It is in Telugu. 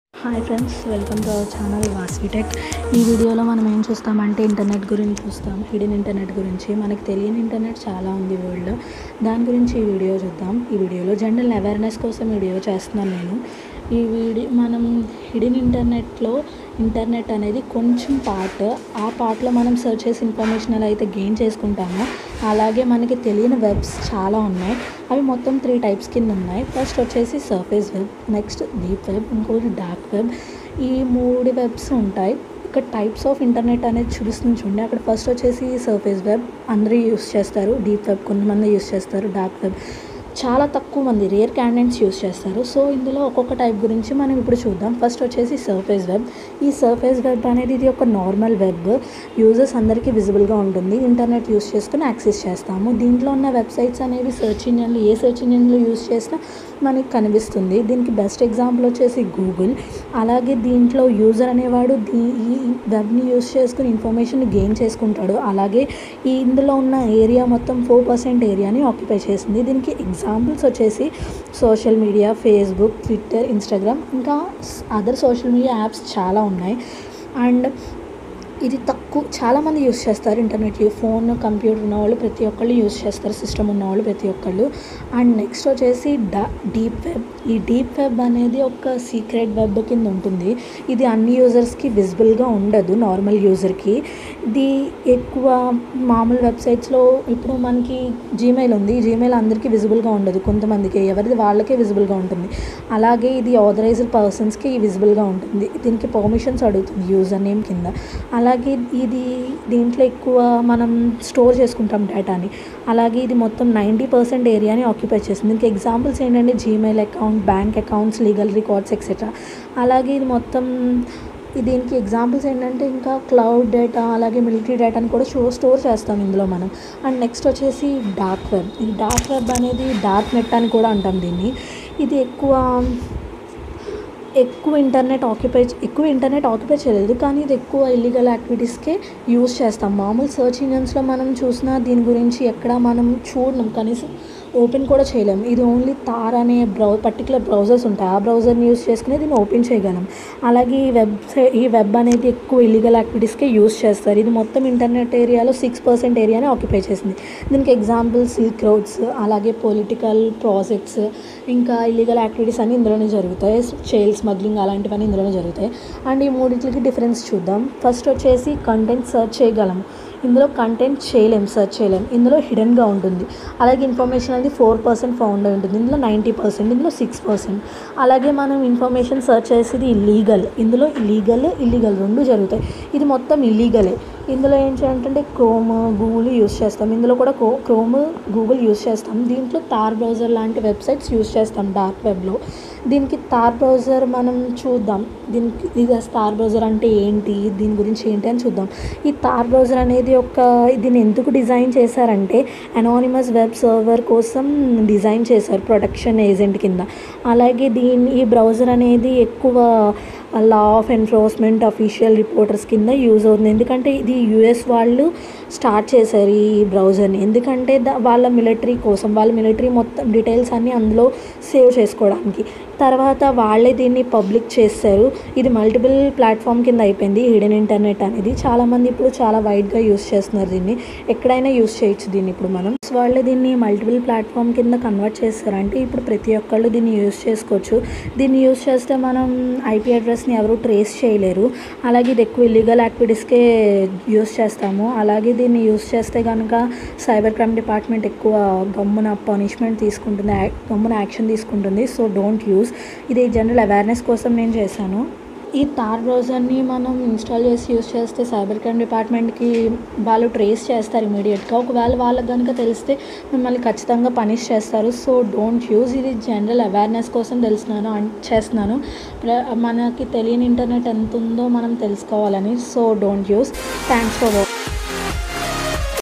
hi friends welcome to our channel వాస్విటెక్ ఈ వీడియోలో మనం ఏం చూస్తామంటే ఇంటర్నెట్ గురించి చూస్తాం హిడెన్ ఇంటర్నెట్ గురించి మనకి తెలియని ఇంటర్నెట్ చాలా ఉంది వరల్డ్లో దాని గురించి ఈ వీడియో చూద్దాం ఈ వీడియోలో జనరల్ అవేర్నెస్ కోసం వీడియో చేస్తున్నాను నేను ఈ వీడియో మనం హిడెన్ ఇంటర్నెట్లో ఇంటర్నెట్ అనేది కొంచెం పార్ట్ ఆ పార్ట్లో మనం సెర్చ్ చేసి ఇన్ఫర్మేషన్ ఎలా అయితే గెయిన్ చేసుకుంటామో అలాగే మనకి తెలియని వెబ్స్ చాలా ఉన్నాయి అవి మొత్తం త్రీ టైప్స్ కింద ఉన్నాయి ఫస్ట్ వచ్చేసి surface web next deep web ఇంకోటి డార్క్ వెబ్ ఈ మూడు వెబ్స్ ఉంటాయి ఇక్కడ టైప్స్ ఆఫ్ ఇంటర్నెట్ అనేది చూపిస్తుంది చూడండి అక్కడ ఫస్ట్ వచ్చేసి సర్ఫేస్ వెబ్ అందరూ యూస్ చేస్తారు డీప్ వెబ్ కొంతమంది యూస్ చేస్తారు డార్క్ వెబ్ చాలా తక్కువ మంది రేర్ క్యాండిడేట్స్ యూస్ చేస్తారు సో ఇందులో ఒక్కొక్క టైప్ గురించి మనం ఇప్పుడు చూద్దాం ఫస్ట్ వచ్చేసి సర్ఫేస్ వెబ్ ఈ సర్ఫేస్ వెబ్ అనేది ఇది ఒక నార్మల్ వెబ్ యూజర్స్ అందరికీ విజిబుల్గా ఉంటుంది ఇంటర్నెట్ యూస్ చేసుకుని యాక్సెస్ చేస్తాము దీంట్లో ఉన్న వెబ్సైట్స్ అనేవి సెర్చ్ ఇంజన్లు ఏ సెర్చ్ ఇంజన్లో యూస్ చేసినా మనకి కనిపిస్తుంది దీనికి బెస్ట్ ఎగ్జాంపుల్ వచ్చేసి గూగుల్ అలాగే దీంట్లో యూజర్ అనేవాడు దీ ఈ వెబ్ని యూస్ చేసుకుని ఇన్ఫర్మేషన్ గెయిన్ చేసుకుంటాడు అలాగే ఈ ఇందులో ఉన్న ఏరియా మొత్తం ఫోర్ పర్సెంట్ ఏరియాని ఆక్యుపై చేసింది దీనికి ఎగ్జాంపుల్స్ వచ్చేసి social media Facebook Twitter Instagram ఇంకా అదర్ సోషల్ మీడియా యాప్స్ చాలా ఉన్నాయి అండ్ ఇది తక్కువ చాలామంది యూస్ చేస్తారు ఇంటర్నెట్ ఫోన్ కంప్యూటర్ ఉన్నవాళ్ళు ప్రతి ఒక్కళ్ళు యూస్ చేస్తారు సిస్టమ్ ఉన్నవాళ్ళు ప్రతి ఒక్కళ్ళు అండ్ నెక్స్ట్ వచ్చేసి డా డీప్ వెబ్ ఈ డీప్ వెబ్ అనేది ఒక సీక్రెట్ వెబ్ కింద ఉంటుంది ఇది అన్ని యూజర్స్కి విజిబుల్గా ఉండదు నార్మల్ యూజర్కి ఇది ఎక్కువ మామూలు వెబ్సైట్స్లో ఇప్పుడు మనకి జీమెయిల్ ఉంది ఈ జీమెయిల్ అందరికీ విజిబుల్గా ఉండదు కొంతమందికి ఎవరిది వాళ్ళకే విజిబుల్గా ఉంటుంది అలాగే ఇది ఆథరైజ్డ్ పర్సన్స్కి విజిబుల్గా ఉంటుంది దీనికి పర్మిషన్స్ అడుగుతుంది యూజర్ నేమ్ కింద అలాగే ఇది దీంట్లో ఎక్కువ మనం స్టోర్ చేసుకుంటాం డేటాని అలాగే ఇది మొత్తం నైంటీ పర్సెంట్ ఏరియాని ఆక్యుపై చేస్తుంది దీనికి ఎగ్జాంపుల్స్ ఏంటంటే Gmail account bank accounts legal records etcetera అలాగే ఇది మొత్తం దీనికి ఎగ్జాంపుల్స్ ఏంటంటే ఇంకా క్లౌడ్ డేటా అలాగే మిలిటరీ డేటాని కూడా షో స్టోర్ చేస్తాం ఇందులో మనం అండ్ నెక్స్ట్ వచ్చేసి డార్క్ వెబ్ ఈ డార్క్ వెబ్ అనేది డార్క్ నెట్ అని కూడా అంటాం దీన్ని ఇది ఎక్కువ ఎక్కువ ఇంటర్నెట్ ఆక్యుపై ఎక్కువ ఇంటర్నెట్ ఆక్యుపై చేయలేదు కానీ ఇది ఎక్కువ ఇల్లీగల్ యాక్టివిటీస్కే యూస్ చేస్తాం మామూలు సర్చ్ ఇంజన్స్లో మనం చూసినా దీని గురించి ఎక్కడ మనం చూడడం కనీసం ఓపెన్ కూడా చేయలేము ఇది ఓన్లీ తార్ అనే బ్రౌ పర్టికులర్ బ్రౌజర్స్ ఉంటాయి ఆ బ్రౌజర్ని యూస్ చేసుకుని దీన్ని ఓపెన్ చేయగలం అలాగే ఈ వెబ్సైట్ ఈ వెబ్ అనేది ఎక్కువ ఇల్లీగల్ యాక్టివిటీస్కే యూస్ చేస్తారు ఇది మొత్తం ఇంటర్నెట్ ఏరియాలో సిక్స్ పర్సెంట్ ఏరియాని ఆక్యుపై చేసింది దీనికి ఎగ్జాంపుల్ సిల్క్ రోడ్స్ అలాగే పొలిటికల్ ప్రాజెక్ట్స్ ఇంకా ఇల్లీగల్ యాక్టివిటీస్ అన్నీ ఇందులోనే జరుగుతాయి చైల్డ్ స్మగ్లింగ్ అలాంటివన్నీ ఇందులోనే జరుగుతాయి అండ్ ఈ మూడింటికి డిఫరెన్స్ చూద్దాం ఫస్ట్ వచ్చేసి కంటెంట్ సెర్చ్ చేయగలము ఇందులో కంటెంట్ చేయలేం సెర్చ్ చేయలేం ఇందులో హిడెన్గా ఉంటుంది అలాగే ఇన్ఫర్మేషన్ అనేది ఫోర్ పర్సెంట్ ఫౌండ్ అయి ఉంటుంది ఇందులో నైంటీ పర్సెంట్ ఇందులో సిక్స్ పర్సెంట్ అలాగే మనం ఇన్ఫర్మేషన్ సెర్చ్ చేసేది ఇల్లీగల్ ఇందులో ఇల్లీగల్ ఇల్లీగల్ రెండు జరుగుతాయి ఇది మొత్తం ఇల్లీగలే ఇందులో ఏంటి అంటే క్రోమ్ గూగుల్ యూస్ చేస్తాం ఇందులో కూడా క్రో క్రోమ్ గూగుల్ యూస్ చేస్తాం దీంట్లో తార్ బ్రౌజర్ లాంటి వెబ్సైట్స్ యూస్ చేస్తాం డార్క్ వెబ్లో దీనికి తార్ బ్రౌజర్ మనం చూద్దాం దీనికి ఇది తార్ బ్రౌజర్ అంటే ఏంటి దీని గురించి ఏంటి అని చూద్దాం ఈ తార్ బ్రౌజర్ అనేది ఒక దీన్ని ఎందుకు డిజైన్ చేశారంటే అనానిమస్ వెబ్ సర్వర్ కోసం డిజైన్ చేశారు ప్రొటెక్షన్ ఏజెంట్ కింద అలాగే దీని ఈ బ్రౌజర్ అనేది ఎక్కువ law of enforcement official reporters కింద యూజ్ అవుతుంది ఎందుకంటే ఇది యుఎస్ వాళ్ళు స్టార్ట్ చేశారు ఈ బ్రౌజర్ని ఎందుకంటే ద వాళ్ళ మిలిటరీ కోసం వాళ్ళ మిలిటరీ మొత్తం డీటెయిల్స్ అన్నీ అందులో సేవ్ చేసుకోవడానికి తర్వాత వాళ్ళే దీన్ని పబ్లిక్ చేస్తారు ఇది మల్టిపుల్ ప్లాట్ఫామ్ కింద అయిపోయింది హిడెన్ ఇంటర్నెట్ అనేది చాలామంది ఇప్పుడు చాలా వైడ్గా యూస్ చేస్తున్నారు దీన్ని ఎక్కడైనా యూస్ చేయొచ్చు దీన్ని ఇప్పుడు మనం వాళ్ళే దీన్ని మల్టిపుల్ ప్లాట్ఫామ్ కింద కన్వర్ట్ చేస్తారు అంటే ఇప్పుడు ప్రతి ఒక్కళ్ళు దీన్ని యూస్ చేసుకోవచ్చు దీన్ని యూస్ చేస్తే మనం ఐపీ అడ్రస్ని ఎవరు ట్రేస్ చేయలేరు అలాగే ఇది ఎక్కువ ఇల్లీగల్ యాక్టివిటీస్కే యూస్ చేస్తాము అలాగే దీన్ని యూస్ చేస్తే కనుక సైబర్ క్రైమ్ డిపార్ట్మెంట్ ఎక్కువ గమ్మున పనిష్మెంట్ తీసుకుంటుంది గమ్మున యాక్షన్ తీసుకుంటుంది సో డోంట్ యూస్ ఇది జనరల్ అవేర్నెస్ కోసం నేను చేశాను ఈ తార్ బ్రౌజర్ని మనం ఇన్స్టాల్ చేసి యూస్ చేస్తే సైబర్ క్రైమ్ డిపార్ట్మెంట్కి వాళ్ళు ట్రేస్ చేస్తారు ఇమీడియట్గా ఒకవేళ వాళ్ళకి కనుక తెలిస్తే మిమ్మల్ని ఖచ్చితంగా పనిష్ చేస్తారు సో డోంట్ యూజ్ ఇది జనరల్ అవేర్నెస్ కోసం తెలిసినాను చేస్తున్నాను మనకి తెలియని ఇంటర్నెట్ ఎంత ఉందో మనం తెలుసుకోవాలని so don't use thanks for